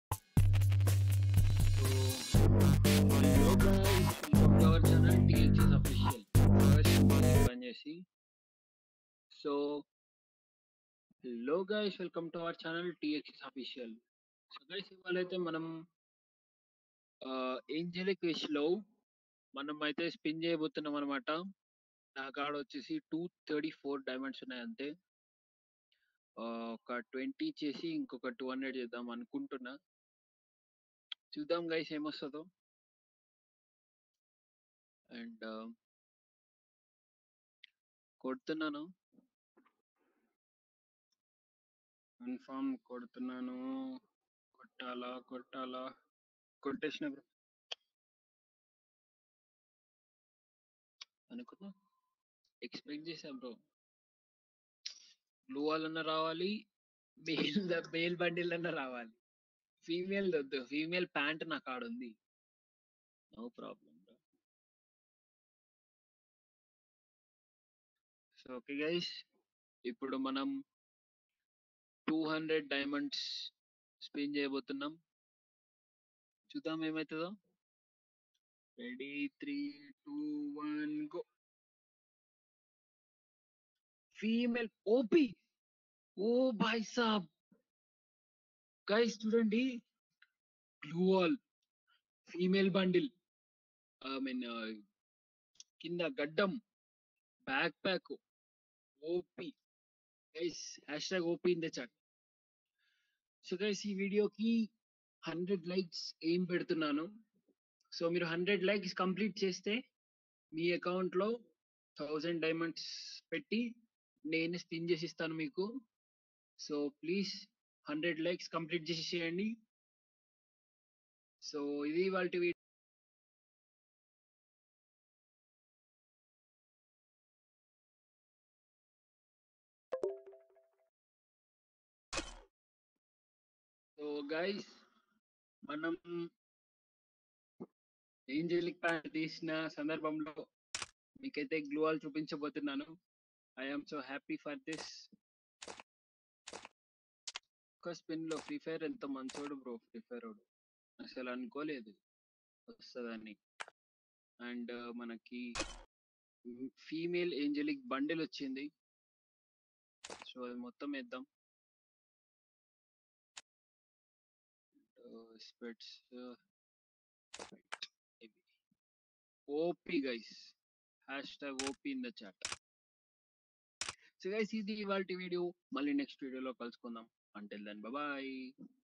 hello guys welcome to our channel THS official పని చేసి so hello guys welcome to our channel THS official so guys ఇవాళ అయితే మనం angelic wish లో మనం అయితే స్పిన్ చేయబోతున్నాం అనమాట నా కాడ వచ్చేసి టూ థర్టీ ఫోర్ డైమండ్స్ ఉన్నాయి అంతే ఆ, ఒక ట్వంటీ చేసి ఇంకొక టూ హండ్రెడ్ చేద్దాం అనుకుంటున్నా చూద్దాం గైస్ ఏమొస్తుందో అండ్ కొడుతున్నాను కన్ఫామ్ కొడుతున్నాను కొట్టాలా కొట్టాలా కొట్టేసిన బ్రో అనుకున్నా ఎక్స్పెక్ట్ చేసా బ్రో బ్లూ వాళ్ళన్నా రావాలి మేల్ మేల్ బండిల్ అన్నా రావాలి ఫీమేల్ వద్దు ఫీమేల్ ప్యాంట్ నా కాడ ఉంది no problem bro so okay guys ఇప్పుడు మనం టూ హండ్రెడ్ డైమండ్స్ స్పిన్ చేయబోతున్నాం చూద్దాం ఏమవుతుందో ready three two one go female OP ఓ భాయ్ సాబ్ గైస్ చూడండి blue wall female bundle I mean కింద గడ్డం back pack OP guys hash tag OP in the chat so guys ఈ వీడియోకి హండ్రెడ్ లైక్స్ ఏం పెడుతున్నాను సో మీరు హండ్రెడ్ లైక్స్ కంప్లీట్ చేస్తే మీ అకౌంట్లో థౌజండ్ డైమండ్స్ పెట్టి నేను స్పిన్ చేసి ఇస్తాను మీకు so please hundred likes complete చేసేయండి సో ఇది వాళ్ళ వీడియో సో గైస్ మనం ఏంజలిక్ ప్యాంట్ తీసిన సందర్భంలో మీకైతే గ్లూవాల్ చూపించబోతున్నాను I am so happy for this ఒక స్పిన్ లో ఫ్రీ ఫైర్ ఎంత మంచోడు బ్రో ఫ్రీ ఫైర్ వాడు అసలు అనుకోలేదు వస్తుందని అండ్ మనకి ఫీమేల్ ఏంజలిక్ బండిల్ వచ్చింది సో అది మొత్తం వేద్దాం స్పెట్స్ OP guys hash tag OP in the chat so guys ఇది ఇవాళ వీడియో మళ్ళీ నెక్స్ట్ వీడియోలో కలుసుకుందాం అంటిల్ దెన్ బాయ్